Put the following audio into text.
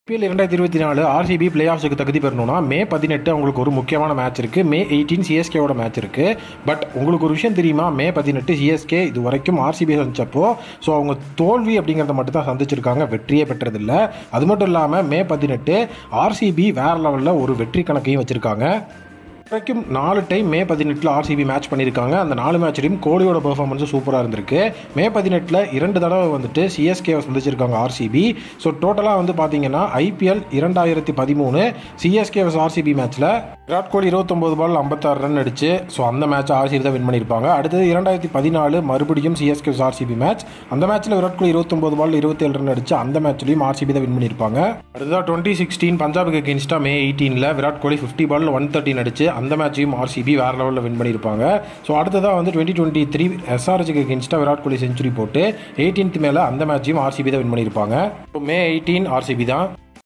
IPL இரண்டாயிரத்தி இருபத்தி நாலு ஆர்சிபி பிளே ஆஃப்ஸுக்கு தகுதி பெறணும்னா மே பதினெட்டு அவங்களுக்கு ஒரு முக்கியமான மேட்ச் இருக்குது மே எயிட்டீன் சிஎஸ்கேவோட மேட்ச் இருக்குது பட் உங்களுக்கு ஒரு விஷயம் தெரியுமா மே பதினெட்டு சிஎஸ்கே இது வரைக்கும் ஆர்சிபி சந்திச்சப்போ ஸோ அவங்க தோல்வி அப்படிங்கிறத மட்டும் தான் சந்திச்சிருக்காங்க வெற்றியே பெற்றதில்ல அது மட்டும் இல்லாமல் மே பதினெட்டு ஆர்சிபி வேற லெவலில் ஒரு வெற்றி கணக்கையும் வச்சுருக்காங்க வரைக்கும் நாலு டைம் மே பதினெட்டில் ஆர்சிபி மேட்ச் பண்ணியிருக்காங்க அந்த நாலு மேட்ச்லையும் கோலியோட பெர்ஃபார்மன்ஸும் சூப்பராக இருந்திருக்கு மே பதினெட்டில் இரண்டு தடவை வந்துட்டு சிஎஸ்கேவை சந்திச்சிருக்காங்க ஆர்சிபி ஸோ டோட்டலாக வந்து பார்த்தீங்கன்னா ஐபிஎல் இரண்டாயிரத்தி பதிமூணு சிஎஸ்கே வஸ் ஆர்சிபி மேட்ச்சில் விராட் கோலி இருபத்தொம்போது பால் ஐம்பத்தாறு ரன் அடிச்சு ஸோ அந்த மேட்ச் ஆர்சிபி தான் வின் பண்ணியிருப்பாங்க அடுத்தது இரண்டாயிரத்தி பதினாலு மறுபடியும் சிஎஸ்கே வஸ் ஆர்சிபி மேட்ச் அந்த மேட்ச்சில் விராட் கோலி இருபத்தொம்போது பால் இருபத்தேழு ரன் அடிச்சு அந்த மேட்ச்லையும் ஆர்சிபி தான் வின் பண்ணியிருப்பாங்க அடுத்ததாக டுவெண்ட்டி சிக்ஸ்டீன் பஞ்சாபுக்கு அகேன்ஸ்டாக மே எயிட்டீனில் Virat Kohli fifty ball one thirteen அடிச்சு அந்த மேட்சையும் ஆர்சிபி வேற லெவலில் வின் பண்ணியிருப்பாங்க ஸோ அடுத்ததாக வந்து டுவெண்ட்டி டுவெண்ட்டி த்ரீ எஸ்ஆர்ஹெச்சுக்கு அகேன்ஸ்டாக விராட் கோலி செஞ்சுரி போட்டு எயிட்டீன்த் மேலே அந்த மேட்சையும் ஆர்சிபி தான் வின் பண்ணியிருப்பாங்க மே எயிட்டீன் ஆர்சிபி தான்